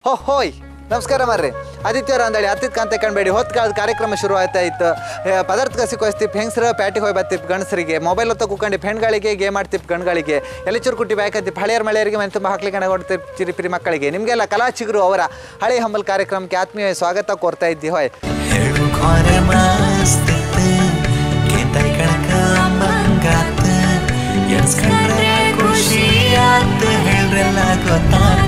ಹೋ ಹೋಯ್ ನಮಸ್ಕಾರ ಮಾರ್ರಿ ಆದಿತ್ಯವಾರ ಅಂದಳಿ ಹತ್ತಿತ್ ಕಾಂತ ಕಂಡ್ಬೇಡಿ ಹೊತ್ತು ಕಾಲದ ಕಾರ್ಯಕ್ರಮ ಶುರು ಆಯ್ತಾ ಇತ್ತು ಏ, ಪದಾರ್ಥ ಕಸಿ ಕೊಯ್ಸ್ತಿಪ್ ಹೆಂಗಸ್ರ ಪ್ಯಾಟಿಗೆ ಹೋಗಿ ಬರ್ತಿಪ್ ಗಣಸರಿಗೆ ಮೊಬೈಲ್ ಹೊತ್ತ ಕೂಕೊಂಡಿಪ್ ಹೆಣ್ಗಳಿಗೆ ಗೇಮ್ ಆಡ್ತಿಪ್ ಗಣ್ಗಳಿಗೆ ಎಲ್ಲಿ ಚುರುಕುಟ್ಟಿ ಬ್ಯಾಕತ್ತಿಪ್ ಹಳೆಯರ್ ಮಳೆಯರಿಗೆ ಮನೆ ತುಂಬ ಹಾಕ್ಲಿಕ್ಕೆ ಕಣ ಕೊಡ್ತಿಪ್ ಚಿರಿಪಿರಿ ಮಕ್ಕಳಿಗೆ ನಿಮಗೆಲ್ಲ ಕಲಾ ಚಿಗುರು ಅವರ ಹಳೆ ಹಂಬಲ್ ಕಾರ್ಯಕ್ರಮಕ್ಕೆ ಆತ್ಮೀಯ ಸ್ವಾಗತ ಕೋರ್ತಾ ಇದ್ದಿ ಹೋಯ್ ಹೇಳು ಖಾರ ಮಸ್ತ್ ಕೇತಾಯ್ ಕಣಕ ಮಂಗಾತ ಎಣ್ಸ್ಕೊಂಡ್ರೆ ಖುಷಿ ಆತ ಹೇಳ್ರೆಲ್ಲ ಗೊತ್ತಾತ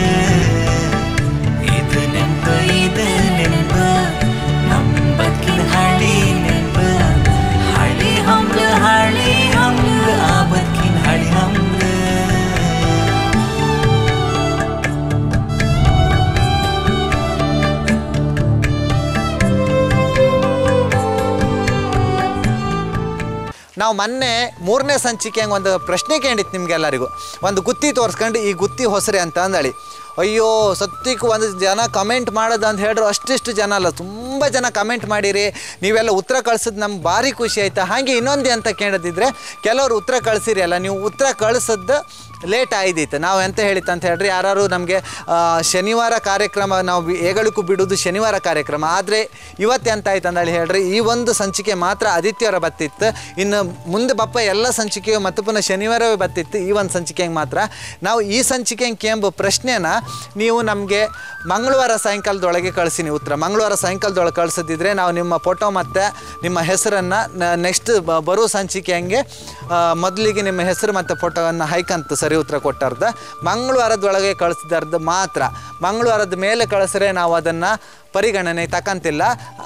ಇದು ನೆಂಪ ಇದು ನೆಂಪ ನಮ್ ಬದುಕಿನ ಹಳಿ ನೆಂಪ ಹಳಿ ಹಂಬ್ಲ ಹಳಿ ಹಂಬ್ಲ ಆ ಬದುಕಿನ ಹಳಿ ಹಂಬ್ಲ ನಾವು ಮೊನ್ನೆ ಮೂರನೇ ಸಂಚಿಕೆ ಹಂಗೆ ಒಂದು ಪ್ರಶ್ನೆ ಕೇಳಿತ್ತು ನಿಮ್ಗೆಲ್ಲರಿಗೂ ಒಂದು ಗುತ್ತಿ ತೋರಿಸ್ಕೊಂಡು ಈ ಗುತ್ತಿ ಹೊಸರೆ ಅಂತ ಅಂದಳಿ ಅಯ್ಯೋ ಸತ್ಯಕ್ಕೆ ಒಂದು ಜನ ಕಮೆಂಟ್ ಮಾಡೋದು ಅಂತ ಹೇಳಿದ್ರು ಅಷ್ಟಿಷ್ಟು ಜನ ಅಲ್ಲ ತುಂಬ ಜನ ಕಮೆಂಟ್ ಮಾಡಿರಿ ನೀವೆಲ್ಲ ಉತ್ತರ ಕಳ್ಸಿದ್ ನಮ್ಗೆ ಭಾರಿ ಖುಷಿ ಆಯ್ತಾ ಹಾಗೆ ಇನ್ನೊಂದು ಅಂತ ಕೇಳದಿದ್ರೆ ಕೆಲವರು ಉತ್ತರ ಕಳಿಸಿರಿ ಅಲ್ಲ ನೀವು ಉತ್ತರ ಕಳಿಸದ್ದು ಲೇಟ್ ಆಯ್ದಿತ್ತು ನಾವು ಎಂತ ಹೇಳಿತ್ತು ಅಂತ ಹೇಳ್ರಿ ಯಾರು ನಮಗೆ ಶನಿವಾರ ಕಾರ್ಯಕ್ರಮ ನಾವು ಬಿ- ಏಗಳಿಗೂ ಬಿಡೋದು ಶನಿವಾರ ಕಾರ್ಯಕ್ರಮ ಆದರೆ ಇವತ್ತು ಎಂತ ಆಯ್ತು ಅಂದೇಳಿ ಹೇಳ್ರಿ ಈ ಒಂದು ಸಂಚಿಕೆ ಮಾತ್ರ ಆದಿತ್ಯವಾರ ಬತ್ತಿತ್ತು ಇನ್ನು ಮುಂದೆ ಬಪ್ಪ ಎಲ್ಲ ಸಂಚಿಕೆಯು ಮತ್ತು ಪುನಃ ಶನಿವಾರವೇ ಬತ್ತಿತ್ತು ಈ ಒಂದು ಸಂಚಿಕೆಗೆ ಮಾತ್ರ ನಾವು ಈ ಸಂಚಿಕೆ ಎಂಬ ಪ್ರಶ್ನೆನ ನೀವು ನಮಗೆ ಮಂಗಳವಾರ ಸಾಯಂಕಾಲದೊಳಗೆ ಕಳಿಸಿನಿ ಉತ್ತರ ಮಂಗಳವಾರ ಸಾಯಂಕಾಲದೊಳಗೆ ಕಳಿಸದಿದ್ರೆ ನಾವು ನಿಮ್ಮ ಫೋಟೋ ಮತ್ತು ನಿಮ್ಮ ಹೆಸರನ್ನು ನೆಕ್ಸ್ಟ್ ಬರೋ ಸಂಚಿಕೆ ಹಂಗೆ ಮೊದಲಿಗೆ ನಿಮ್ಮ ಹೆಸರು ಮತ್ತು ಫೋಟೋವನ್ನು ಹೈಕಂತ ಸರಿ ಉತ್ತರ ಕೊಟ್ಟಾರ್ದ ಮಂಗಳವಾರದೊಳಗೆ ಕಳಿಸಿದಾರ್ದು ಮಾತ್ರ ಮಂಗಳವಾರದ ಮೇಲೆ ಕಳಿಸ್ರೆ ನಾವು ಅದನ್ನು ಪರಿಗಣನೆ ತಕ್ಕಂತಿಲ್ಲ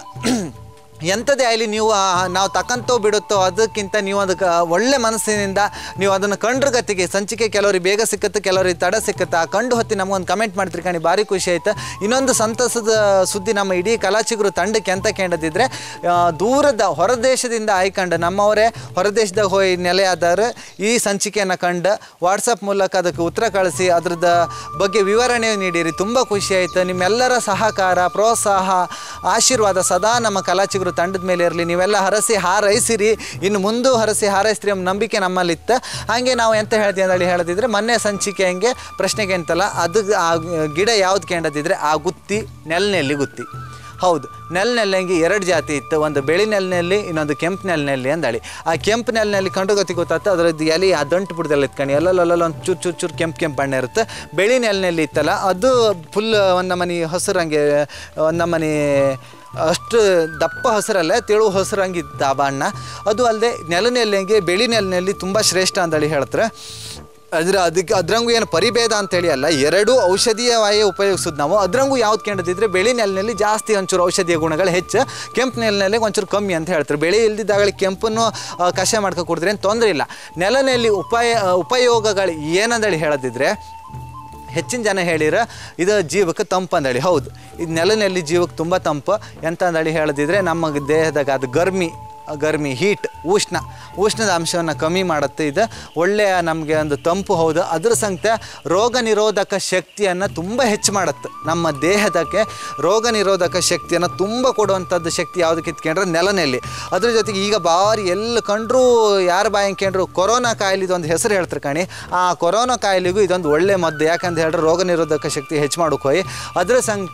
ಎಂಥದೇ ಆಗಲಿ ನೀವು ಆ, ನಾವು ತಕ್ಕಂತೋ ಬಿಡುತ್ತೋ ಅದಕ್ಕಿಂತ ನೀವು ಅದಕ್ಕೆ ಒಳ್ಳೆ ಮನಸ್ಸಿನಿಂದ ನೀವು ಅದನ್ನು ಕಂಡ್ರ ಗತಿಗೆ ಸಂಚಿಕೆ ಕೆಲವ್ರಿಗೆ ಬೇಗ ಸಿಕ್ಕತ್ತೆ ಕೆಲವ್ರಿಗೆ ತಡ ಸಿಕ್ಕತ್ತೆ ಆ ಕಂಡು ಹೊತ್ತಿ ನಮಗೊಂದು ಕಮೆಂಟ್ ಮಾಡ್ತಿರಿ ಕಣಿ ಭಾರಿ ಖುಷಿ ಆಯ್ತು ಇನ್ನೊಂದು ಸಂತಸದ ಸುದ್ದಿ ನಮ್ಮ ಇಡೀ ಕಲಾಚಿಗರು ತಂಡಕ್ಕೆ ಅಂತ ಕೇಳದಿದ್ರೆ ಆ, ದೂರದ ಹೊರದೇಶದಿಂದ ಆಯ್ಕೊಂಡು ನಮ್ಮವರೇ ಹೊರದೇಶದಾಗ ಹೋಗಿ ನೆಲೆಯಾದವರು ಈ ಸಂಚಿಕೆಯನ್ನು ಕಂಡು ವಾಟ್ಸಪ್ ಮೂಲಕ ಅದಕ್ಕೆ ಉತ್ತರ ಕಳಿಸಿ ಅದ್ರದ್ದು ಬಗ್ಗೆ ವಿವರಣೆ ನೀಡಿರಿ ತುಂಬ ಖುಷಿ ಆಯಿತು ನಿಮ್ಮೆಲ್ಲರ ಸಹಕಾರ ಪ್ರೋತ್ಸಾಹ ಆಶೀರ್ವಾದ ಸದಾ ನಮ್ಮ ಕಲಾಚಿಗರು ತಂಡದ ಮೇಲೆ ಇರಲಿ ನೀವೆಲ್ಲ ಹರಸಿ ಹಾರೈಸಿರಿ ಇನ್ನು ಮುಂದೂ ಹರಸಿ ಹಾರೈಸ್ರಿ ಎಂಬ ನಂಬಿಕೆ ನಮ್ಮಲ್ಲಿತ್ತು ಹಾಗೆ ನಾವು ಎಂತ ಹೇಳ್ತೀವಿ ಅಂತ ಹೇಳಿ ಹೇಳದಿದ್ರೆ ಮೊನ್ನೆ ಸಂಚಿಕೆ ಹಂಗೆ ಪ್ರಶ್ನೆಗೆ ಅಂತಲ್ಲ ಅದು ಆ ಗಿಡ ಯಾವ್ದು ಕೇಳದಿದ್ರೆ ಆ ಗುತ್ತಿ ನೆಲ್ನೆಲ್ಲಿ ಗುತ್ತಿ ಹೌದು ನೆಲ್ ನೆಲ್ಲಂಗಿ ಎರಡು ಜಾತಿ ಇತ್ತು ಒಂದು ಬೆಳಿ ನೆಲ್ನಲ್ಲಿ ಇನ್ನೊಂದು ಕೆಂಪು ನೆಲ್ನಲ್ಲಿ ಅಂದಳಿ ಆ ಕೆಂಪು ನೆಲ್ನಲ್ಲಿ ಕಂಡು ಗೊತ್ತಿ ಗೊತ್ತಾಗ್ತದೆ ಅದರದ್ದು ಎಲೆ ಆ ದಂಟು ಬಿಡ್ದಲ್ಲ ಇತ್ಕಣಿ ಎಲ್ಲೆಲ್ಲ ಒಂದು ಚೂರು ಚೂರು ಚೂರು ಕೆಂಪು ಕೆಂಪು ಬಣ್ಣ ಇರುತ್ತೆ ಬೆಳಿ ನೆಲ್ನಲ್ಲಿ ಇತ್ತಲ್ಲ ಅದು ಫುಲ್ ಒಂದು ನಮನಿ ಹಸಿರಂಗೆ ಒಂದು ನಮನಿ ಅಷ್ಟು ದಪ್ಪ ಹಸಿರಲ್ಲ ತೆಳು ಹಸಿರಂಗಿದ್ದ ಆ ಬಣ್ಣ ಅದು ಅಲ್ಲದೆ ನೆಲನೆಲ್ಲಂಗೆ ಬೆಳಿ ನೆಲನಲ್ಲಿ ತುಂಬ ಶ್ರೇಷ್ಠ ಅಂತೇಳಿ ಹೇಳ್ತಾರೆ ಅದ್ರ ಅದಕ್ಕೆ ಅದ್ರಂಗೂ ಏನು ಪರಿಭೇದ ಅಂತೇಳಿ ಅಲ್ಲ ಎರಡೂ ಔಷಧೀಯವಾಗಿ ಉಪಯೋಗಿಸೋದು ನಾವು ಅದ್ರಂಗೂ ಯಾವ್ದು ಕೇಳದಿದ್ರೆ ಬೆಳಿ ನೆಲನಲ್ಲಿ ಜಾಸ್ತಿ ಒಂಚೂರು ಔಷಧೀಯ ಗುಣಗಳು ಹೆಚ್ಚು ಕೆಂಪು ನೆಲನಲ್ಲಿ ಒಂಚೂರು ಕಮ್ಮಿ ಅಂತ ಹೇಳ್ತಾರೆ ಬೆಳೆ ಇಲ್ದಿದ್ದಾಗಲಿ ಕೆಂಪನ್ನು ಆ, ಕಷಾಯ ಮಾಡ್ಕೊ ಕುಡಿದ್ರೆ ಏನು ತೊಂದರೆ ಇಲ್ಲ ನೆಲನಲ್ಲಿ ಉಪಯ ಉಪಯೋಗಗಳು ಏನಂದೇಳಿ ಹೇಳದಿದ್ರೆ ಹೆಚ್ಚಿನ ಜನ ಹೇಳಿರ ಇದು ಜೀವಕ್ಕೆ ತಂಪು ಅಂದೇಳಿ ಹೌದು ಇದು ನೆಲನಲ್ಲಿ ಜೀವಕ್ಕೆ ತುಂಬ ತಂಪು ಎಂತ ಅಂದೇಳಿ ಹೇಳದಿದ್ರೆ ನಮ್ಮ ದೇಹದಾಗ ಅದು ಗರ್ಮಿ ಗರ್ಮಿ ಹೀಟ್ ಉಷ್ಣ ಉಷ್ಣದ ಅಂಶವನ್ನು ಕಮ್ಮಿ ಮಾಡುತ್ತೆ ಇದು ಒಳ್ಳೆಯ ನಮಗೆ ಒಂದು ತಂಪು ಹೌದು ಅದ್ರ ಸಂಗತ ರೋಗ ನಿರೋಧಕ ಶಕ್ತಿಯನ್ನು ತುಂಬ ಹೆಚ್ಚು ಮಾಡುತ್ತೆ ನಮ್ಮ ದೇಹದಕ್ಕೆ ರೋಗ ನಿರೋಧಕ ಶಕ್ತಿಯನ್ನು ತುಂಬ ಕೊಡುವಂಥದ್ದು ಶಕ್ತಿ ಯಾವುದಕ್ಕೆ ಇತ್ಕೊಂಡ್ರೆ ನೆಲನೆಲ್ಲಿ ಅದ್ರ ಜೊತೆಗೆ ಈಗ ಭಾರಿ ಎಲ್ಲ ಕಂಡ್ರು ಯಾರು ಬಾಯಿ ಕಂಡ್ರು ಕೊರೋನಾ ಕಾಯಿಲೆದು ಒಂದು ಹೆಸರು ಹೇಳ್ತಾರೆ ಕಣಿ ಆ ಕೊರೋನಾ ಕಾಯಿಲೆಗೂ ಇದೊಂದು ಒಳ್ಳೆ ಮದ್ದು ಯಾಕಂತ ಹೇಳಿದ್ರೆ ರೋಗ ನಿರೋಧಕ ಶಕ್ತಿ ಹೆಚ್ಚು ಮಾಡೋಕೆ ಹೋಗಿ ಅದ್ರ ಸಂಗತ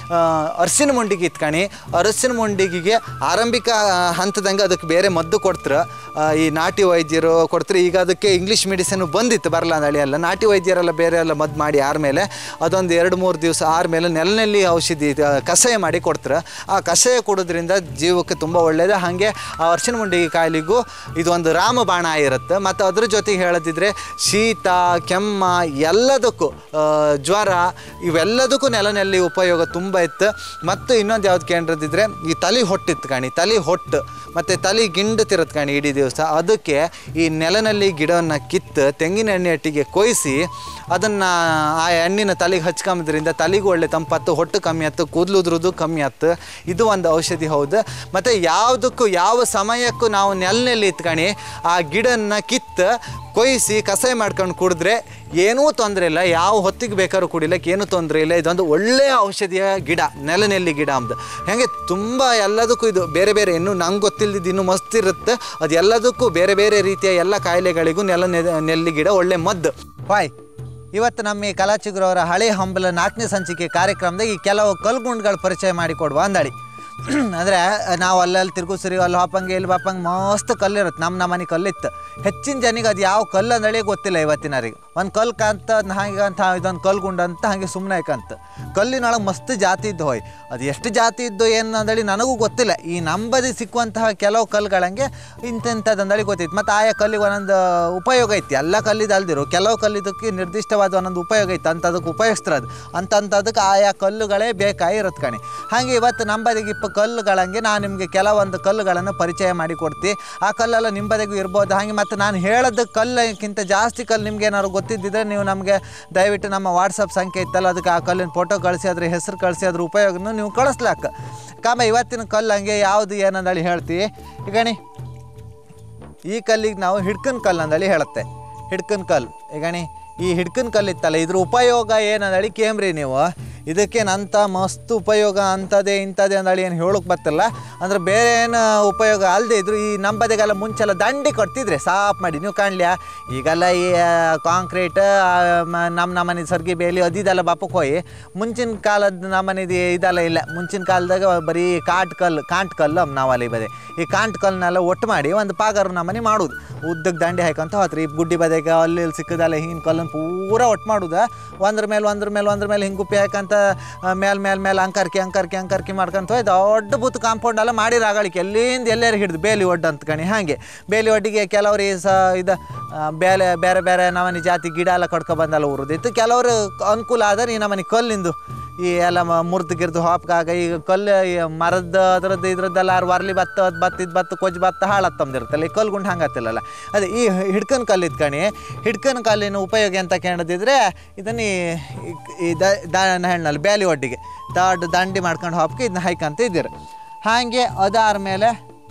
ಅರಸಿನ ಮುಂಡಿಗೆ ಇತ್ಕಣಿ ಅರಸಿನ ಮುಂಡಿಗೆಗೆ ಆರಂಭಿಕ ಆ, ಹಂತದಂಗೆ ಅದಕ್ಕೆ ಬೇರೆ ಮದ್ದು ಕೊಡ್ತಾರೆ ಆ, ಈ ನಾಟಿ ವೈದ್ಯರು ಕೊಡ್ತಾರೆ ಈಗ ಅದಕ್ಕೆ ಇಂಗ್ಲೀಷ್ ಮೆಡಿಸಿನ್ ಬಂದಿತ್ತು ಬರಲ್ಲ ಅಂದಳಿ ಅಲ್ಲ ನಾಟಿ ವೈದ್ಯರೆಲ್ಲ ಬೇರೆ ಎಲ್ಲ ಮದ್ದು ಮಾಡಿ ಆರ್ಮೇಲೆ ಅದೊಂದು ಎರಡು ಮೂರು ದಿವಸ ಆರ್ಮೇಲೆ ನೆಲನಲ್ಲಿ ಔಷಧಿ ಆ, ಕಷಾಯ ಮಾಡಿ ಕೊಡ್ತಾರೆ ಆ ಕಷಾಯ ಕೊಡೋದ್ರಿಂದ ಜೀವಕ್ಕೆ ತುಂಬ ಒಳ್ಳೆಯದು ಹಾಗೆ ಆ ಅರ್ಶಿನ ಮುಂಡಿಗೆ ಕಾಯಿಲೆಗೂ ಇದೊಂದು ರಾಮಬಾಣ ಇರುತ್ತೆ ಮತ್ತು ಅದ್ರ ಜೊತೆಗೆ ಹೇಳದಿದ್ರೆ ಶೀತ ಕೆಮ್ಮ ಎಲ್ಲದಕ್ಕೂ ಆ, ಜ್ವರ ಇವೆಲ್ಲದಕ್ಕೂ ನೆಲನಲ್ಲಿ ಉಪಯೋಗ ತುಂಬ ಇತ್ತು ಮತ್ತು ಇನ್ನೊಂದು ಯಾವ್ದು ಕೇಂದ್ರದಿದ್ರೆ ಈ ತಲೆ ಹೊಟ್ಟಿತ್ತು ಕಾಣಿ ತಲೆ ಹೊಟ್ಟು ಮತ್ತು ತಲೆ ಗಿಂಡು ತಿರತ್ ಕಾಣಿ ಇಡೀ ದಿವಸ ಅದಕ್ಕೆ ಈ ನೆಲನಲ್ಲಿ ಗಿಡವನ್ನು ಕಿತ್ತು ತೆಂಗಿನ ಎಣ್ಣೆ ಒಟ್ಟಿಗೆ ಕೊಯ್ಸಿ ಅದನ್ನು ಆ ಎಣ್ಣಿನ ತಲೆಗೆ ಹಚ್ಕೊಂಬದ್ರಿಂದ ತಲೆಗೂ ಒಳ್ಳೆ ತಂಪತ್ತು ಹೊಟ್ಟು ಕಮ್ಮಿ ಆಯ್ತು ಕೂದಲು ಉದ್ರದು ಕಮ್ಮಿ ಆಯ್ತು ಇದು ಒಂದು ಔಷಧಿ ಹೌದು ಮತ್ತು ಯಾವುದಕ್ಕೂ ಯಾವ ಸಮಯಕ್ಕೂ ನಾವು ನೆಲನಲ್ಲಿ ಇತ್ಕಣಿ ಆ ಗಿಡನ್ನ ಕಿತ್ತು ಕೊಯ್ಸಿ ಕಸಾಯ ಮಾಡ್ಕೊಂಡು ಕುಡಿದ್ರೆ ಏನೂ ತೊಂದರೆ ಇಲ್ಲ ಯಾವ ಹೊತ್ತಿಗೆ ಬೇಕಾದ್ರೂ ಕುಡಿಲಿಕ್ಕೆ ಏನೂ ತೊಂದರೆ ಇಲ್ಲ ಇದೊಂದು ಒಳ್ಳೆಯ ಔಷಧಿಯ ಗಿಡ ನೆಲನೆಲ್ಲಿ ಗಿಡ ಅಂದು ಹಾಗೆ ತುಂಬ ಎಲ್ಲದಕ್ಕೂ ಇದು ಬೇರೆ ಬೇರೆ ಇನ್ನೂ ನಂಗೆ ಗೊತ್ತಿಲ್ಲದಿದ್ದು ಇನ್ನೂ ಮಸ್ತ್ ಇರುತ್ತೆ ಅದು ಎಲ್ಲದಕ್ಕೂ ಬೇರೆ ಬೇರೆ ರೀತಿಯ ಎಲ್ಲ ಕಾಯಿಲೆಗಳಿಗೂ ನೆಲ ನೆಲ್ಲಿ ಗಿಡ ಒಳ್ಳೆ ಮದ್ದು ವಾಯ್ ಇವತ್ತು ನಮ್ಮ ಈ ಕಲಾಚಿಗುರವರ ಹಳೆ ಹಂಬಲ ನಾಲ್ಕನೇ ಸಂಚಿಕೆ ಕಾರ್ಯಕ್ರಮದಾಗ ಈ ಕೆಲವು ಕಲ್ಗುಂಡ್ಗಳ ಪರಿಚಯ ಮಾಡಿಕೊಡುವ ಅಂದಳಿ ಅಂದರೆ ನಾವು ಅಲ್ಲಲ್ಲಿ ತಿರುಗಿಸ್ರಿ ಅಲ್ಲಿ ಹಾಪಂಗೆ ಇಲ್ಲಿ ಬಾಪಂಗೆ ಮಸ್ತ್ ಕಲ್ಲಿರುತ್ತೆ ನಮ್ಮ ನಮ್ಮನೆ ಕಲ್ಲಿತ್ತು ಹೆಚ್ಚಿನ ಜನಿಗೆ ಅದು ಯಾವ ಕಲ್ಲು ಅಂದಳಿ ಗೊತ್ತಿಲ್ಲ ಇವತ್ತಿನವರಿಗೆ ಒಂದು ಕಲ್ಲು ಕಾಂತ ಹಾಗೆ ಅಂತ ಇದೊಂದು ಕಲ್ಗುಂಡ ಅಂತ ಹಾಗೆ ಸುಮ್ಮನೆ ಕಂತ ಕಲ್ಲಿನೊಳಗೆ ಮಸ್ತ್ ಜಾತಿ ಇದ್ದು ಹೋಯ್ ಅದು ಎಷ್ಟು ಜಾತಿ ಇದ್ದು ಏನು ಅಂದಳಿ ನನಗೂ ಗೊತ್ತಿಲ್ಲ ಈ ನಂಬದಿ ಸಿಕ್ಕುವಂತಹ ಕೆಲವು ಕಲ್ಲುಗಳಂಗೆ ಇಂಥದ್ದು ಅಂದಳಿ ಗೊತ್ತಿತ್ತು ಮತ್ತು ಆಯಾ ಕಲ್ಲಿಗೆ ಒಂದೊಂದು ಉಪಯೋಗ ಐತಿ ಎಲ್ಲ ಕಲ್ಲಿದ್ದು ಅಲ್ದಿರು ಕೆಲವು ಕಲ್ಲಿದ್ದಕ್ಕೆ ನಿರ್ದಿಷ್ಟವಾದ ಒಂದೊಂದು ಉಪಯೋಗ ಐತೆ ಅಂಥದಕ್ಕೆ ಉಪಯೋಗಿಸ್ತಾರೆ ಅದು ಅಂತಂಥದಕ್ಕೆ ಆಯಾ ಕಲ್ಲುಗಳೇ ಬೇಕಾಗಿರುತ್ತೆ ಕಣಿ ಹಾಗೆ ಇವತ್ತು ನಂಬದಿಗೆ ಇಪ್ಪ ಕಲ್ಲುಗಳಂಗೆ ನಾನು ನಿಮಗೆ ಕೆಲವೊಂದು ಕಲ್ಲುಗಳನ್ನು ಪರಿಚಯ ಮಾಡಿ ಕೊಡ್ತಿ ಆ ಕಲ್ಲೆಲ್ಲ ನಿಂಬದಿಗೂ ಇರ್ಬೋದು ಹಾಗೆ ಮತ್ತು ನಾನು ಹೇಳೋದು ಕಲ್ಲಕ್ಕಿಂತ ಜಾಸ್ತಿ ಕಲ್ಲು ನಿಮ್ಗೆ ಏನಾದ್ರು ಗೊತ್ತಿದ್ದಿದ್ರೆ ನೀವು ನಮಗೆ ದಯವಿಟ್ಟು ನಮ್ಮ ವಾಟ್ಸಪ್ ಸಂಖ್ಯೆ ಇತ್ತಲ್ಲ ಅದಕ್ಕೆ ಆ ಕಲ್ಲಿನ ಫೋಟೋ ಕಳಿಸಿ ಅದ್ರ ಹೆಸರು ಕಳಿಸಿ ಅದ್ರ ಉಪಯೋಗನೂ ನೀವು ಕಳಿಸ್ಲಾಕ ಕಾಮ ಇವತ್ತಿನ ಕಲ್ಲು ಹಂಗೆ ಯಾವುದು ಏನಂದೇಳಿ ಹೇಳ್ತೀವಿ ಈಗಣಿ ಈ ಕಲ್ಲಿಗೆ ನಾವು ಹಿಡ್ಕನ್ ಕಲ್ಲು ಅಂದೇಳಿ ಹೇಳುತ್ತೆ ಹಿಡ್ಕನ್ ಕಲ್ಲು ಈಗಣಿ ಈ ಹಿಡ್ಕನ್ ಕಲ್ಲು ಇತ್ತಲ್ಲ ಇದ್ರ ಉಪಯೋಗ ಏನಂದೇಳಿ ಕೇಮ್ರಿ ನೀವು ಇದಕ್ಕೇನಂತ ಮಸ್ತ್ ಉಪಯೋಗ ಅಂಥದ್ದೇ ಇಂಥದ್ದೇ ಅಂದೇಳಿ ಏನು ಹೇಳೋಕೆ ಬರ್ತಿಲ್ಲ ಅಂದ್ರೆ ಬೇರೆ ಏನು ಉಪಯೋಗ ಅಲ್ಲದೆ ಇದ್ರು ಈ ನಂಬದಿಗೆಲ್ಲ ಮುಂಚೆಲ್ಲ ದಂಡಿ ಕಟ್ತಿದ್ರೆ ಸಾಫ್ ಮಾಡಿ ನೀವು ಕಾಣ್ಲ್ಯಾ ಈಗೆಲ್ಲ ಈ ಕಾಂಕ್ರೀಟ್ ನಮ್ಮ ನಮ್ಮನೆ ಸರ್ಗಿ ಬೇಲಿ ಅದಿದೆಲ್ಲ ಬಾಪಕ್ಕೆ ಹೋಗಿ ಮುಂಚಿನ ಕಾಲದ ನಮ್ಮನಿದು ಇದೆಲ್ಲ ಇಲ್ಲ ಮುಂಚಿನ ಕಾಲದಾಗ ಬರೀ ಕಾಟ್ ಕಲ್ಲು ಕಾಂಟ್ ಕಲ್ಲು ನಾವಲ್ಲಿ ಬದೆ ಈ ಕಾಂಟ್ ಕಲ್ಲನ್ನೆಲ್ಲ ಒಟ್ಟು ಮಾಡಿ ಒಂದು ಪಾಗರ್ ನಮ್ಮನೆ ಮಾಡೋದು ಉದ್ದಕ್ಕೆ ದಂಡಿ ಹಾಕಂತ ಹೋತ್ರಿ ಈ ಗುಡ್ಡಿ ಬದೆಗೆ ಅಲ್ಲಿ ಇಲ್ಲಿ ಸಿಕ್ಕದಲ್ಲ ಹಿಂಗಿನ ಕಲ್ಲನ್ನು ಪೂರ ಒಟ್ಟು ಮಾಡುದ ಒಂದ್ರ ಮೇಲೆ ಒಂದ್ರ ಮೇಲೆ ಒಂದ್ರ ಮೇಲೆ ಹಿಂಗೆ ಗುಪ್ಪಿ ಹಾಕಂತ ಮೇಲೆ ಮೇಲೆ ಮೇಲೆ ಅಂಕರ್ಕಿ ಅಂಕರ್ಕಿ ಅಂಕರ್ಕಿ ಮಾಡ್ಕೊಂತ ಹೋಯ್ ದೊಡ್ಡ ಬುತ್ ಕಾಂಪೌಂಡ್ ಎಲ್ಲ ಮಾಡಿರ ಆಗಳಿಕೆ ಎಲ್ಲಿಂದ ಎಲ್ಲೇರು ಹಿಡಿದು ಬೇಲಿ ಒಡ್ಡು ಅಂತ ಕಣಿ ಹಾಗೆ ಬೇಲಿ ಒಡ್ಡಿಗೆ ಕೆಲವ್ರು ಈ ಸ ಇದು ಆ, ಬೇರೆ ಬೇರೆ ಬೇರೆ ನಮನಿ ಜಾತಿ ಗಿಡ ಎಲ್ಲ ಕಡ್ಕೊ ಬಂದೆಲ್ಲ ಉರಿದಿತ್ತು ಕೆಲವರು ಅನುಕೂಲ ಆದರೆ ಈ ನಮನಿ ಕಲ್ಲಿಂದು ಈ ಎಲ್ಲ ಮುರಿದು ಗಿರ್ದು ಹಾಪ್ಕಾಗ ಈಗ ಕಲ್ಲು ಈ ಮರದ ಅದ್ರದ್ದು ಇದ್ರದ್ದೆಲ್ಲ ಆರು ವರ್ಲಿ ಭತ್ತ ಅದ್ ಭತ್ತ ಇದು ಭತ್ತ ಕೊಜ್ಜು ಭತ್ತ ಹಾಳತ್ತಂದಿರುತ್ತಲ್ಲ ಈ ಕಲ್ಗುಂಡು ಹಂಗತ್ತಿಲ್ಲಲ್ಲ ಅದೇ ಈ ಹಿಡ್ಕನ್ ಕಲ್ಲು ಇದ್ಕಣಿ ಹಿಡ್ಕನ್ ಕಲ್ಲಿನ ಉಪಯೋಗ ಅಂತ ಕೇಳದಿದ್ರೆ ಇದನ್ನ ಈ- ಈ ದ ದ ಹೆಣ್ಣಲ್ಲಿ ಬ್ಯಾಲಿ ಒಡ್ಡಿಗೆ ದೊಡ್ಡ ದಂಡಿ ಮಾಡ್ಕೊಂಡು ಹಾಪ್ಕೆ ಇದನ್ನ ಹೈಕಂತ ಇದ್ದೀರ ಹಾಗೆ ಅದಾರ ಮೇಲೆ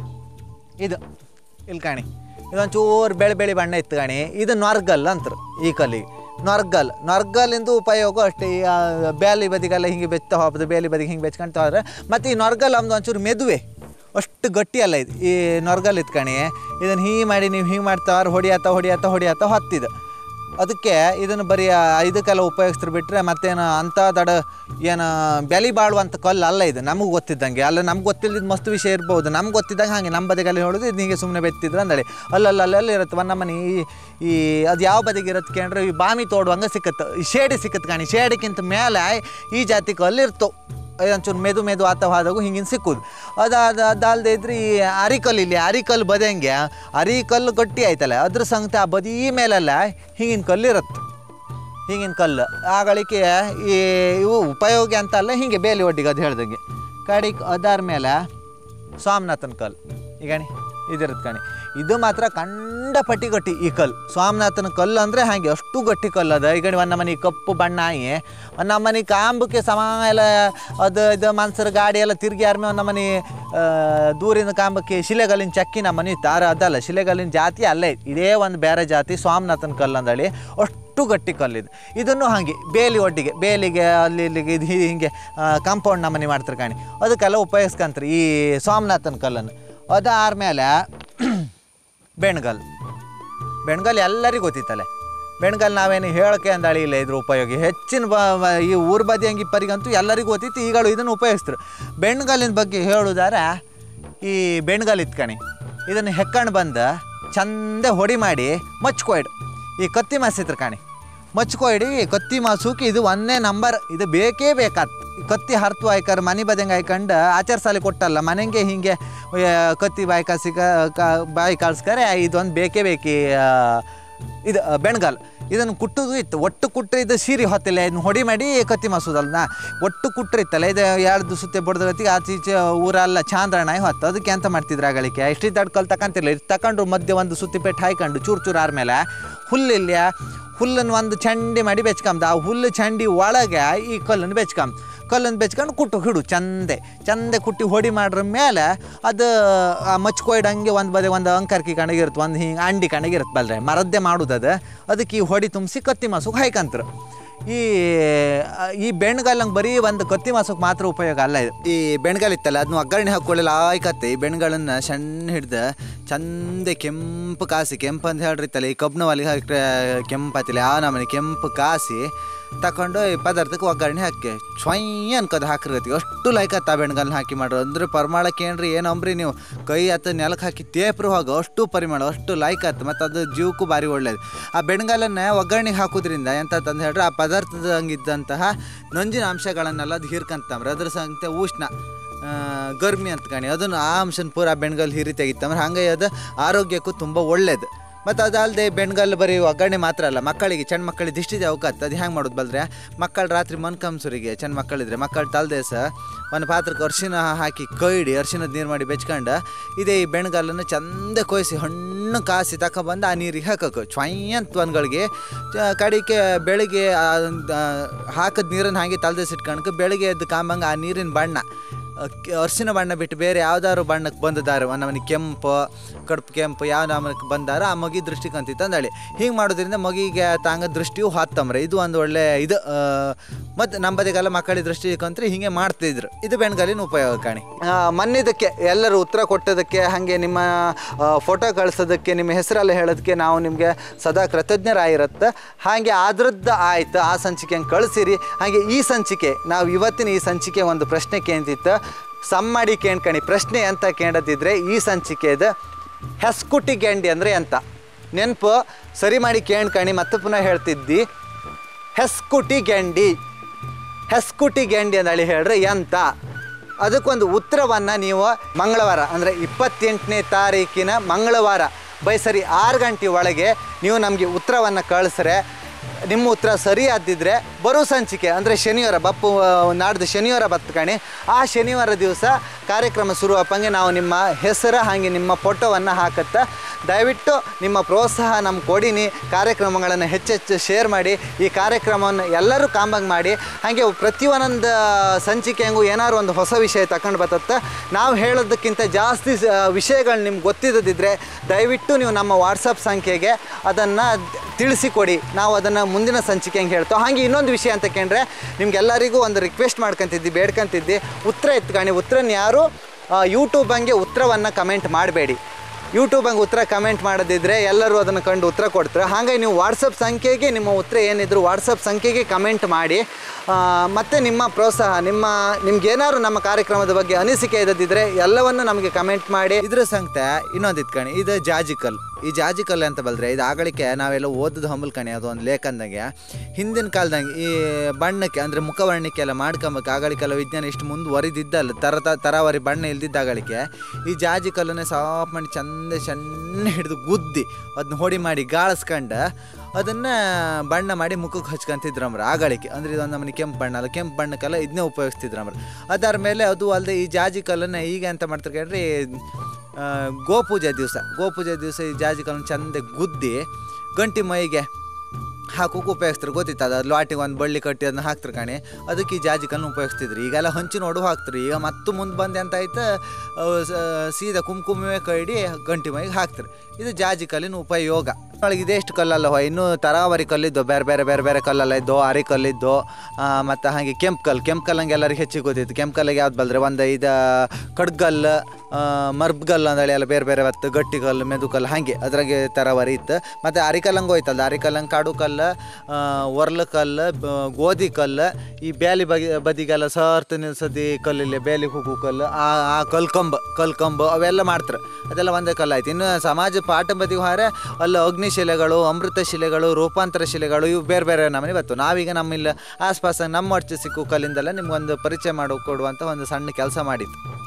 ಇದು ಇಲ್ಲಿ ಕಾಣಿ ಇದೊಂದು ಚೂರು ಬೆಳೆ ಬೆಳೆ ಬಣ್ಣ ಇತ್ತು ಕಾಣಿ ಇದು ನೊರ್ಗಲ್ ಅಂತಾರೆ ಈ ಕಲ್ಲಿಗೆ ನೊರ್ಗಲ್ ನೊರ್ಗಲಿಂದ ಉಪಯೋಗ ಅಷ್ಟೇ ಈ ಆ, ಬೇಲಿ ಬದಿಗೆಲ್ಲ ಹಿಂಗೆ ಬೆಚ್ಚ ಹೋಗ್ಬೋದು ಬೇಲಿ ಬದಿಗೆ ಹಿಂಗೆ ಬೆಚ್ಕೊಂತ ಹೋದ್ರೆ ಮತ್ತು ಈ ನೊರ್ಗಲ್ ನಮ್ದು ಒಂಚೂರು ಮೆದುವೆ ಅಷ್ಟು ಗಟ್ಟಿ ಅಲ್ಲ ಇದು ಈ ನೊರ್ಗಲ್ ಇತ್ಕಣಿ ಇದನ್ನು ಹೀಗೆ ಮಾಡಿ ನೀವು ಹಿಂಗೆ ಮಾಡ್ತಾವ್ರ ಹೊಡಿಯತ್ತ ಹೊಡಿಯತ್ತ ಹೊಡಿಯತ್ತ ಹೊತ್ತಿದ್ದು ಅದಕ್ಕೆ ಇದನ್ನು ಬರೀ ಆ ಇದಕ್ಕೆಲ್ಲ ಉಪಯೋಗಿಸ್ತಾರೆ ಬಿಟ್ಟರೆ ಮತ್ತೇನು ಅಂಥ ದಡ ಏನು ಬೆಲೆ ಬಾಳುವಂಥ ಕಲ್ಲು ಅಲ್ಲ ಇದು ನಮಗೆ ಗೊತ್ತಿದ್ದಂಗೆ ಅಲ್ಲ ನಮ್ಗೆ ಗೊತ್ತಿಲ್ಲದ ಮಸ್ತ್ ವಿಷಯ ಇರ್ಬೋದು ನಮ್ಗೆ ಗೊತ್ತಿದ್ದಂಗೆ ಹಾಗೆ ನಮ್ಮ ಬದಿಗೆಲ್ಲ ಹೇಳೋದು ಇದು ಹೀಗೆ ಸುಮ್ಮನೆ ಬೆತ್ತಿದ್ರು ಅಂದಳಿ ಅಲ್ಲಲ್ಲ ಅಲ್ಲೆಲ್ಲ ಇರುತ್ತೆ ಒಂದು ನಮ್ಮನೆ ಈ ಈ ಅದು ಯಾವ ಬದಿಗೆ ಇರುತ್ತೆ ಕೇಂದ್ರ ಈ ಬಾಮಿ ತೋಡುವಂಗೆ ಸಿಕ್ಕತ್ತೆ ಈ ಶೇಡಿ ಸಿಕ್ಕತ್ತೆ ಕಾಣಿ ಶೇಡಿಗಿಂತ ಮೇಲೆ ಈ ಜಾತಿ ಕಲ್ಲು ಇರ್ತವೆ ಒಂಚೂರು ಮೆದು ಮೆದು ಆತ ಹೋದಾಗು ಹಿಂಗಿನ ಸಿಕ್ಕುದು ಅದಾದ ಅದಲ್ದೆ ಇದ್ರೆ ಈ ಅರಿಕಲ್ಲು ಇಲ್ಲಿ ಅರಿಕಲ್ಲು ಬದಂಗೆ ಅರಿಕಲ್ಲು ಗಟ್ಟಿ ಆಯ್ತಲ್ಲ ಅದ್ರ ಸಂಗತಿ ಆ ಬದಿ ಮೇಲೆಲ್ಲ ಹಿಂಗಿನ ಕಲ್ಲು ಇರುತ್ತೆ ಹಿಂಗಿನ ಕಲ್ಲು ಆಗಳಿಕೆ ಈ ಇವು ಉಪಯೋಗಿ ಅಂತ ಅಲ್ಲ ಹಿಂಗೆ ಬೇಲಿ ಒಡ್ಡಿಗೆ ಅದು ಹೇಳ್ದಂಗೆ ಕಡಿಗೆ ಅದಾರ ಮೇಲೆ ಸ್ವಾಮಿನಾಥನ ಕಲ್ಲು ಈಗಣಿ ಇದಿರುತ್ತೆ ಕಣಿ ಇದು ಮಾತ್ರ ಕಂಡಪಟ್ಟಿ ಗಟ್ಟಿ ಈ ಕಲ್ಲು ಸ್ವಾಮಿನಾಥನ ಕಲ್ಲು ಅಂದರೆ ಹಾಗೆ ಅಷ್ಟು ಗಟ್ಟಿ ಕಲ್ಲು ಅದ ಈಗ ಒಂದು ನಮ್ಮನೆ ಕಪ್ಪು ಬಣ್ಣ ಆಗಿ ಒಂದು ನಮ್ಮನೆ ಕಾಂಬಕ್ಕೆ ಸಮ ಎಲ್ಲ ಅದು ಇದು ಮನ್ಸರ ಗಾಡಿ ಎಲ್ಲ ತಿರುಗಿ ಆರ್ಮೆ ಒಂದು ನಮ್ಮನೆ ಆ, ದೂರಿನ ಕಾಂಬಕ್ಕೆ ಶಿಲೆಗಲ್ಲಿನ ಚಕ್ಕಿ ನಮ್ಮನೆ ಇತ್ತು ಆರ ಅದಲ್ಲ ಶಿಲೆಗಲ್ಲಿನ ಜಾತಿ ಅಲ್ಲೇ ಐತಿ. ಇದೇ ಒಂದು ಬೇರೆ ಜಾತಿ ಸ್ವಾಮಿನಾಥನ ಕಲ್ಲು ಅಂದಳಿ ಅಷ್ಟು ಗಟ್ಟಿ ಕಲ್ಲಿದು ಇದನ್ನು ಹಾಗೆ ಬೇಲಿ ಒಡ್ಡಿಗೆ ಬೇಲಿಗೆ ಅಲ್ಲಿ ಇಲ್ಲಿಗೆ ಇದು ಹೀ- ಹಿಂಗೆ ಕಾಂಪೌಂಡ್ ನಮನಿ ಮಾಡ್ತಾರೆ ಕಾಣಿ ಅದಕ್ಕೆಲ್ಲ ಉಪಯೋಗಿಸ್ಕಂತಾರೆ ಈ ಸ್ವಾಮಿನಾಥನ ಕಲ್ಲನ್ನು ಅದಾದ್ಮೇಲೆ ಬೆಣ್ಗಲ್ ಬೆಣ್ಗಲ್ ಎಲ್ಲರಿಗೂ ಗೊತ್ತಿತ್ತಲ್ಲ ಬೆಣ್ಗಲ್ ನಾವೇನು ಹೇಳಕ್ಕೆ ಅಂದಾಳಿ ಇಲ್ಲ ಇದ್ರ ಉಪಯೋಗ ಹೆಚ್ಚಿನ ಬ ಬ- ಈ ಊರು ಬದಿ ಹಂಗಿಪ್ಪರಿಗಂತೂ ಎಲ್ಲರಿಗೂ ಗೊತ್ತಿತ್ತು ಈಗಳು ಇದನ್ನು ಉಪಯೋಗಿಸ್ತಾರೆ ಬೆಣ್ಗಲ್ಲಿನ ಬಗ್ಗೆ ಹೇಳುದಾರೆ ಈ ಬೆಣ್ಗಲ್ ಇತ್ಕಣಿ ಇದನ್ನು ಹೆಕ್ಕಂಡು ಬಂದು ಚಂದ ಹೊಡಿ ಮಾಡಿ ಮಚ್ಕೊಯ್ಡು ಈ ಕತ್ತಿ ಮಾಸಿತ್ರ ಕಾಣಿ ಮಚ್ಕೊಯ್ಡಿ ಕತ್ತಿ ಮಾಸುಕ್ಕೆ ಇದು ಒಂದೇ ನಂಬರ್ ಇದು ಬೇಕೇ ಬೇಕಾತ್ ಈ ಕತ್ತಿ ಹರ್ತು ಆಯ್ಕರ್ ಮನೆ ಬದಂಗೆ ಆಯ್ಕಂಡು ಆಚಾರ ಸಾಲಿ ಕೊಟ್ಟಲ್ಲ ಮನೆಗೆ ಹಿಂಗೆ ಆ, ಕತ್ತಿ ಬಾಯಿ ಕಾಸಿಕ ಕ- ಬಾಯಿ ಕಳ್ಸ್ಕರೆ ಇದೊಂದು ಬೇಕೇ ಬೇಕಿ ಆ, ಇದು ಆ, ಬೆಣ್ಗಾಲ್ ಇದನ್ನು ಕುಟ್ಟುದು ಇತ್ತು ಒಟ್ಟು ಕುಟ್ರೆ ಇದು ಸೀರೆ ಹೊತ್ತಿಲ್ಲ ಇದನ್ನ ಹೊಡಿ ಮಾಡಿ ಕತ್ತಿ ಮಾಸೋದಲ್ಲ ಒಟ್ಟು ಕುಟ್ರೆ ಇತ್ತಲ್ಲ ಇದು ಎರಡು ಸುತ್ತೆ ಬಡ್ದ ಗತಿಗೆ ಆಚೆ ಈಚೆ ಊರೆಲ್ಲ ಚಾಂದ್ರಣ ಹೊತ್ತು ಅದಕ್ಕೆ ಎಂತ ಮಾಡ್ತಿದ್ರು ಆಗಳಿಕೆ ಇಷ್ಟು ದೊಡ್ಡ ಕಲ್ ತಕೊಂತಿರ್ಲಿಲ್ಲ ಇದು ತಗೊಂಡು ಮಧ್ಯೆ ಒಂದು ಸುತ್ತಿ ಪೆಟ್ಟು ಹಾಯ್ಕೊಂಡು ಚೂರು ಚೂರು ಆದ್ಮೇಲೆ ಹುಲ್ಲಿಲ್ಲ ಹುಲ್ಲನ್ನು ಒಂದು ಚಂಡಿ ಮಾಡಿ ಬೆಚ್ಕೊಂಬ ಆ ಹುಲ್ಲು ಚಂಡಿ ಒಳಗೆ ಈ ಕಲ್ಲನ್ನು ಬೆಚ್ಕೊಂಬ ಕಲ್ಲನ್ನು ಬೆಚ್ಕೊಂಡು ಕುಟ್ಟು ಹಿಡು ಚಂದೆ ಚಂದೆ ಕುಟ್ಟಿ ಹೊಡಿ ಮಾಡ್ರ ಮೇಲೆ ಅದು ಆ ಮಚ್ಕೊಯ್ಡಂಗೆ ಒಂದು ಬದಿ ಒಂದು ಅಂಕರ್ಕಿ ಕಣಗಿರುತ್ತೆ ಒಂದು ಹಿಂಗೆ ಅಂಡಿ ಕಣಗಿರುತ್ತೆ ಬಲ್ರೆ ಮರದ್ದೇ ಮಾಡುದು ಅದು ಅದಕ್ಕೆ ಈ ಹೊಡಿ ತುಂಬಿಸಿ ಕತ್ತಿ ಮಾಸಕ್ಕೆ ಹಾಯ್ಕಂತ್ರು ಈ ಈ ಬೆಣ್ಗಲ್ಲಂಗೆ ಬರೀ ಒಂದು ಕತ್ತಿ ಮಾಸಕ್ಕೆ ಮಾತ್ರ ಉಪಯೋಗ ಅಲ್ಲ ಇದು ಈ ಬೆಣ್ಗಲ್ ಇತ್ತಲ್ಲ ಅದನ್ನ ಒಗ್ಗರಣೆ ಹಾಕೊಳ್ಳಿ ಆಯ್ಕತ್ತೆ ಈ ಬೆಣ್ಗಳನ್ನ ಸಣ್ಣ ಹಿಡ್ದು ಚಂದ ಕೆಂಪು ಕಾಸಿ ಕೆಂಪು ಅಂತ ಹೇಳ್ರಿತ್ತಲ್ಲ ಈ ಕಬ್ಬಿನ ಒಲೆಗೆ ಹಾಕಿ ಕೆಂಪತ್ತಿಲ್ಲ ಆ ನಮನೆ ಕೆಂಪು ಕಾಸಿ ತಗೊಂಡು ಈ ಪದಾರ್ಥಕ್ಕೆ ಒಗ್ಗರಣೆ ಹಾಕಿ ಚ್ವಯ್ ಅನ್ಕೋದು ಹಾಕಿರ್ಗತಿ ಅಷ್ಟು ಲೈಕ್ ಆತ ಬೆಣ್ಗಲ್ನ ಹಾಕಿ ಮಾಡ್ರು ಅಂದ್ರೆ ಪರಿಮಾಳಕ್ಕೆ ಏನ್ರಿ ಏನು ಅಂಬ್ರಿ ನೀವು ಕೈ ಹತ್ತ ನೆಲಕ್ಕೆ ಹಾಕಿ ತೇಪ್ರು ಹೋಗ ಅಷ್ಟು ಪರಿಮಾಣ ಅಷ್ಟು ಲೈಕ್ ಆತು ಮತ್ತು ಅದು ಜೀವಕ್ಕೂ ಭಾರಿ ಒಳ್ಳೇದು ಆ ಬೆಣ್ಗಾಲನ್ನ ಒಗ್ಗರಣೆಗೆ ಹಾಕೋದ್ರಿಂದ ಎಂತಂದು ಹೇಳ್ರೆ ಆ ಪದಾರ್ಥದಂಗಿದ್ದಂತಹ ನಂಜಿನ ಅಂಶಗಳನ್ನೆಲ್ಲ ಅದು ಹೀರ್ಕಂತಂಬ್ರಿ ಅದ್ರ ಸಂಗತೆ ಉಷ್ಣ ಆ, ಗರ್ಮಿ ಅಂತ ಕಾಣಿ ಅದನ್ನು ಆ ಅಂಶನ ಪೂರ ಬೆಣ್ಗಲ್ ಹೀರಿ ತೆಗಿತಂದ್ರೆ ಹಂಗೆ ಅದು ಆರೋಗ್ಯಕ್ಕೂ ತುಂಬ ಒಳ್ಳೇದು ಮತ್ತು ಅದಲ್ಲದೆ ಬೆಣ್ಗಲ್ ಬರೀ ಒಗ್ಗರಣೆ ಮಾತ್ರ ಅಲ್ಲ ಮಕ್ಕಳಿಗೆ ಸಣ್ಣ ಮಕ್ಕಳಿಗೆ ದಿಷ್ಟಿದೆ ಅವಕಾತ್ ಅದು ಹೆಂಗೆ ಮಾಡೋದು ಬಲ್ದ್ರೆ ಮಕ್ಕಳು ರಾತ್ರಿ ಮನ್ಕಂಸೂರಿಗೆ ಸಣ್ಣ ಮಕ್ಕಳಿದ್ರೆ ಮಕ್ಕಳು ತಲ್ದೇಸ ಒಂದು ಪಾತ್ರಕ್ಕೆ ಅರ್ಶಿನ ಹಾಕಿ ಕೈಡಿ ಅರ್ಶಿನದ ನೀರು ಮಾಡಿ ಬೆಚ್ಕೊಂಡು ಇದೇ ಈ ಬೆಣ್ಗಲ್ಲನ್ನು ಚಂದ ಕೊಯ್ಸಿ ಹಣ್ಣು ಕಾಸಿ ತಗೊಬಂದು ಆ ನೀರಿಗೆ ಹಾಕಬೇಕು ಚ್ವಯ್ ಅಂತ ಒಂದ್ಗಳಿಗೆ ಕಡಿಕೆ ಬೆಳಿಗ್ಗೆ ಹಾಕಿದ ನೀರನ್ನು ಹಾಗೆ ತಲ್ದೇಸಿ ಇಟ್ಕೊಂಡು ಬೆಳಿಗ್ಗೆ ಎದ್ದು ಕಾಂಬಂಗೆ ಆ ನೀರಿನ ಬಣ್ಣ ಅಕ್ಕಿ- ಅರಿಶಿನ ಬಣ್ಣ ಬಿಟ್ಟು ಬೇರೆ ಯಾವ್ದಾದ್ರು ಬಣ್ಣಕ್ಕೆ ಬಂದಿದ್ದಾರೆ ನಮ್ಮನೆ ಕೆಂಪು ಕಡುಪು ಕೆಂಪು ಯಾವ ನಮನಕ್ಕೆ ಬಂದಾರ ಆ ಮಗಿ ದೃಷ್ಟಿ ಕಂತಿತ್ತು ಅಂದಳಿ ಹಿಂಗೆ ಮಾಡೋದ್ರಿಂದ ಮಗಿಗೆ ತಾಂಗ ದೃಷ್ಟಿಯು ಹತ್ತಂಬ್ರೆ ಇದು ಒಂದು ಒಳ್ಳೆ ಇದು ಮತ್ತು ನಮ್ಮ ಬದಿಗೆಲ್ಲ ಮಕ್ಕಳಿಗೆ ದೃಷ್ಟಿ ಕಂತ್ರೆ ಹಿಂಗೆ ಮಾಡ್ತಿದ್ರು ಇದು ಬೆಣ್ಗಲಿನ ಉಪಯೋಗ ಕಾಣಿ ಮನ್ನಿದಕ್ಕೆ ಎಲ್ಲರೂ ಉತ್ತರ ಕೊಟ್ಟದಕ್ಕೆ ಹಾಗೆ ನಿಮ್ಮ ಫೋಟೋ ಕಳಿಸೋದಕ್ಕೆ ನಿಮ್ಮ ಹೆಸರೆಲ್ಲ ಹೇಳೋದಕ್ಕೆ ನಾವು ನಿಮಗೆ ಸದಾ ಕೃತಜ್ಞರಾಗಿರುತ್ತೆ ಹಾಗೆ ಅದ್ರದ್ದು ಆಯ್ತು ಆ ಸಂಚಿಕೆ ಹಂಗೆ ಕಳಿಸಿರಿ ಹಾಗೆ ಈ ಸಂಚಿಕೆ ನಾವು ಇವತ್ತಿನ ಈ ಸಂಚಿಕೆ ಒಂದು ಪ್ರಶ್ನೆ ಕೇಂತಿತ್ತು ಸಮ್ ಮಾಡಿ ಕೇಳ್ಕಣಿ ಪ್ರಶ್ನೆ ಅಂತ ಕೇಳದಿದ್ರೆ ಈ ಸಂಚಿಕೆದ ಹೆಸ್ಕುಟಿ ಗೆಂಡಿ ಅಂದರೆ ಎಂತ ನೆನಪು ಸರಿ ಮಾಡಿ ಕೇಳ್ಕಣಿ ಮತ್ತೆ ಪುನಃ ಹೇಳ್ತಿದ್ದಿ ಹೆಸ್ಕುಟಿ ಗೆಂಡಿ ಹೆಸ್ಕುಟಿ ಗೆಂಡಿ ಅಂದೇಳಿ ಹೇಳ್ರೆ ಎಂತ ಅದಕ್ಕೊಂದು ಉತ್ತರವನ್ನು ನೀವು ಮಂಗಳವಾರ ಅಂದರೆ ಇಪ್ಪತ್ತೆಂಟನೇ ತಾರೀಕಿನ ಮಂಗಳವಾರ ಬೈಸರಿ ಆರು ಗಂಟೆ ಒಳಗೆ ನೀವು ನಮಗೆ ಉತ್ತರವನ್ನು ಕಳಿಸ್ರೆ ನಿಮ್ಮ ಉತ್ತರ ಸರಿ ಆದಿದ್ರೆ ಬರೋ ಸಂಚಿಕೆ ಅಂದರೆ ಶನಿವಾರ ಬಪ್ಪು ಆ, ನಾಡ್ದು ಶನಿವಾರ ಬತ್ಕಣಿ ಆ ಶನಿವಾರ ದಿವಸ ಕಾರ್ಯಕ್ರಮ ಶುರು ಅಪ್ಪಂಗೆ ನಾವು ನಿಮ್ಮ ಹೆಸರು ಹಾಗೆ ನಿಮ್ಮ ಫೋಟೋವನ್ನು ಹಾಕತ್ತ ದಯವಿಟ್ಟು ನಿಮ್ಮ ಪ್ರೋತ್ಸಾಹ ನಮ್ಗೆ ಕೊಡಿನಿ ಕಾರ್ಯಕ್ರಮಗಳನ್ನು ಹೆಚ್ಚೆಚ್ಚು ಶೇರ್ ಮಾಡಿ ಈ ಕಾರ್ಯಕ್ರಮವನ್ನು ಎಲ್ಲರೂ ಕಾಂಬಂಗ್ ಮಾಡಿ ಹಾಗೆ ಪ್ರತಿ ಒಂದೊಂದು ಸಂಚಿಕೆಗೂ ಏನಾದ್ರು ಒಂದು ಹೊಸ ವಿಷಯ ತಗೊಂಡು ಬರ್ತತ್ತೆ ನಾವು ಹೇಳೋದಕ್ಕಿಂತ ಜಾಸ್ತಿ ವಿಷಯಗಳು ನಿಮ್ಗೆ ಗೊತ್ತಿದ್ದದಿದ್ದರೆ ದಯವಿಟ್ಟು ನೀವು ನಮ್ಮ ವಾಟ್ಸಪ್ ಸಂಖ್ಯೆಗೆ ಅದನ್ನು ತಿಳಿಸಿಕೊಡಿ ನಾವು ಅದನ್ನು ಮುಂದಿನ ಸಂಚಿಕೆ ಹೆಂಗೆ ಹೇಳ್ತೋ ಹಾಗೆ ಇನ್ನೊಂದು ವಿಷಯ ಅಂತ ಕೇಂದ್ರೆ ನಿಮ್ಗೆಲ್ಲರಿಗೂ ಒಂದು ರಿಕ್ವೆಸ್ಟ್ ಮಾಡ್ಕೊಂತಿದ್ದಿ ಬೇಡ್ಕೊಂತಿದ್ದಿ ಉತ್ತರ ಎತ್ಕಣಿ ಉತ್ತರನ ಯಾರು ಯೂಟ್ಯೂಬ್ ಹಂಗೆ ಉತ್ತರವನ್ನು ಕಮೆಂಟ್ ಮಾಡಬೇಡಿ ಯೂಟ್ಯೂಬ್ ಹಂಗೆ ಉತ್ತರ ಕಮೆಂಟ್ ಮಾಡೋದಿದ್ರೆ ಎಲ್ಲರೂ ಅದನ್ನು ಕಂಡು ಉತ್ತರ ಕೊಡ್ತಾರೆ ಹಾಗಾಗಿ ನೀವು ವಾಟ್ಸಪ್ ಸಂಖ್ಯೆಗೆ ನಿಮ್ಮ ಉತ್ತರ ಏನಿದ್ರು ವಾಟ್ಸಪ್ ಸಂಖ್ಯೆಗೆ ಕಮೆಂಟ್ ಮಾಡಿ ಆ, ಮತ್ತೆ ನಿಮ್ಮ ಪ್ರೋತ್ಸಾಹ ನಿಮ್ಮ ನಿಮ್ಗೇನಾದ್ರು ನಮ್ಮ ಕಾರ್ಯಕ್ರಮದ ಬಗ್ಗೆ ಅನಿಸಿಕೆ ಇದ್ದದಿದ್ರೆ ಎಲ್ಲವನ್ನು ನಮಗೆ ಕಮೆಂಟ್ ಮಾಡಿ ಇದ್ರ ಸಂಗತೆ ಇನ್ನೊಂದು ಇತ್ಕಣಿ ಇದು ಜಾಜಿಕಲ್ ಈ ಜಾಜಿಕಲ್ ಅಂತ ಬಲ್ದ್ರೆ ಇದು ಆಗಳಿಕೆ ನಾವೆಲ್ಲ ಓದದ ಹಂಬಲ್ಕಣಿ ಅದು ಒಂದು ಲೇಖನದಾಗೆ ಹಿಂದಿನ ಕಾಲದಂಗೆ ಈ ಬಣ್ಣಕ್ಕೆ ಅಂದರೆ ಮುಖವರ್ಣಿಕೆ ಎಲ್ಲ ಮಾಡ್ಕೊಂಬೇಕು ಆಗಳಿಕೆಲ್ಲ ವಿಜ್ಞಾನ ಇಷ್ಟು ಮುಂದುವರಿದಿದ್ದಲ್ಲ ತರ ತ- ತರಾವರಿ ಬಣ್ಣ ಇಲ್ದಿದ್ದ ಆಗಳಿಕೆ ಈ ಜಾಜಿ ಕಲ್ಲನ್ನೇ ಸಾಫ್ ಮಾಡಿ ಚಂದ ಸಣ್ಣ ಹಿಡಿದು ಗುದ್ದಿ ಅದನ್ನ ಹೊಡಿ ಮಾಡಿ ಗಾಳಿಸ್ಕೊಂಡು ಅದನ್ನು ಬಣ್ಣ ಮಾಡಿ ಮುಖಕ್ಕೆ ಹಚ್ಕೊಂತಿದ್ರಮ್ರ ಆಗಳಿಕೆ ಅಂದರೆ ಇದೊಂದು ನಮ್ಮನೆ ಕೆಂಪು ಬಣ್ಣ ಅಲ್ಲ ಕೆಂಪು ಬಣ್ಣಕ್ಕೆಲ್ಲ ಇದನ್ನೇ ಉಪಯೋಗಿಸ್ತಿದ್ರಮ್ರ ಅದರ ಮೇಲೆ ಅದು ಅಲ್ಲದೆ ಈ ಜಾಜಿ ಕಲ್ಲನ್ನು ಈಗ ಎಂತ ಮಾಡ್ತಾರೆ ಕೇಳ್ರಿ ಆ, ಗೋಪೂಜೆ ದಿವಸ ಗೋಪೂಜೆ ದಿವಸ ಈ ಜಾಜಿ ಕಲ್ಲನ್ನು ಚಂದ ಗುದ್ದಿ ಗಂಟಿ ಮೈಗೆ ಹಾಕೋಕೆ ಉಪಯೋಗಿಸ್ತಾರೆ ಗೊತ್ತಿತ್ತು ಅದು ಲಾಟಿಗೆ ಒಂದು ಬಳ್ಳಿ ಕಟ್ಟಿ ಅದನ್ನ ಹಾಕ್ತಾರೆ ಕಾಣಿ ಅದಕ್ಕೆ ಈ ಜಾಜಿ ಕಲ್ಲನ್ನು ಉಪಯೋಗಿಸ್ತಿದ್ರು ಈಗೆಲ್ಲ ಹಂಚಿ ನೋಡು ಹಾಕ್ತಾರೆ ಈಗ ಮತ್ತು ಮುಂದೆ ಬಂದೆ ಅಂತ ಆಯ್ತು ಅವು ಸ- ಸೀದಾ ಕುಂಕುಮವೇ ಕೈಡಿ ಗಂಟಿ ಮೈಗೆ ಹಾಕ್ತಾರೆ ಇದು ಜಾಜಿ ಕಲ್ಲಿನ ಉಪಯೋಗ ಒಳಗೆ ಇದೆಷ್ಟು ಕಲ್ಲಲ್ಲ ಹೋ ಇನ್ನೂ ತರಾವರಿ ಕಲ್ಲಿದ್ದು ಬೇರೆ ಬೇರೆ ಬೇರೆ ಬೇರೆ ಕಲ್ಲೆಲ್ಲ ಇದ್ದು ಅರಿ ಕಲ್ಲಿದ್ದು ಮತ್ತು ಹಾಗೆ ಕೆಂಪು ಕಲ್ಲು ಕೆಂಪು ಕಲ್ಲಂಗೆ ಎಲ್ಲರಿಗೆ ಹೆಚ್ಚಿಗೆ ಗೊತ್ತಿತ್ತು ಕೆಂಪು ಕಲ್ಲಿಗೆ ಯಾವ್ದು ಬಲ್ದ್ರೆ ಒಂದು ಇದು ಕಡ್ಗಲ್ ಮರ್ಬ್ಗಲ್ ಅಂದೇಳಿ ಎಲ್ಲ ಬೇರೆ ಬೇರೆ ಬತ್ತು ಗಟ್ಟಿ ಕಲ್ಲು ಮೆದು ಕಲ್ಲು ಹಾಗೆ ಅದ್ರಾಗೆ ತರಾವರಿ ಇತ್ತು ಮತ್ತು ಅರಿಕಲ್ಲಂಗೆ ಹೋಯ್ತಲ್ಲ ಅರಿಕಲ್ಲಂಗೆ ಕಾಡು ಕಲ್ಲು ಒರ್ಲ ಕಲ್ಲು ಬ- ಗೋಧಿ ಕಲ್ಲು ಈ ಬ್ಯಾಲಿ ಬಗೆ ಬದಿಗೆಲ್ಲ ಸರ್ತ ನಿಲ್ಸದಿ ಕಲ್ಲಿಲ್ಲ ಬ್ಯಾಲಿ ಹೋಗು ಕಲ್ಲು ಆ ಆ ಕಲ್ಕಂಬ ಕಲ್ಕಂಬ ಅವೆಲ್ಲ ಮಾಡ್ತಾರೆ ಅದೆಲ್ಲ ಒಂದೇ ಕಲ್ಲು ಆಯ್ತು ಇನ್ನು ಸಮಾಜ ಪಾಠ ಬದಿಗೆ ಹಾರೆ ಅಲ್ಲಿ ಅಗ್ನಿಶಿಲೆಗಳು ಅಮೃತ ಶಿಲೆಗಳು ರೂಪಾಂತರ ಶಿಲೆಗಳು ಇವು ಬೇರೆ ಬೇರೆ ನಮ್ಮನೆ ಬತ್ತು ನಾವೀಗ ನಮ್ಮಿಲ್ಲ ಆಸ್ಪಾಸ ನಮ್ಮ ಅರ್ಚ ಸಿಕ್ಕು ಕಲ್ಲಿಂದೆಲ್ಲ ನಿಮ್ಗೊಂದು ಪರಿಚಯ ಮಾಡಿ ಕೊಡುವಂಥ ಒಂದು ಸಣ್ಣ ಕೆಲಸ ಮಾಡಿತ್ತು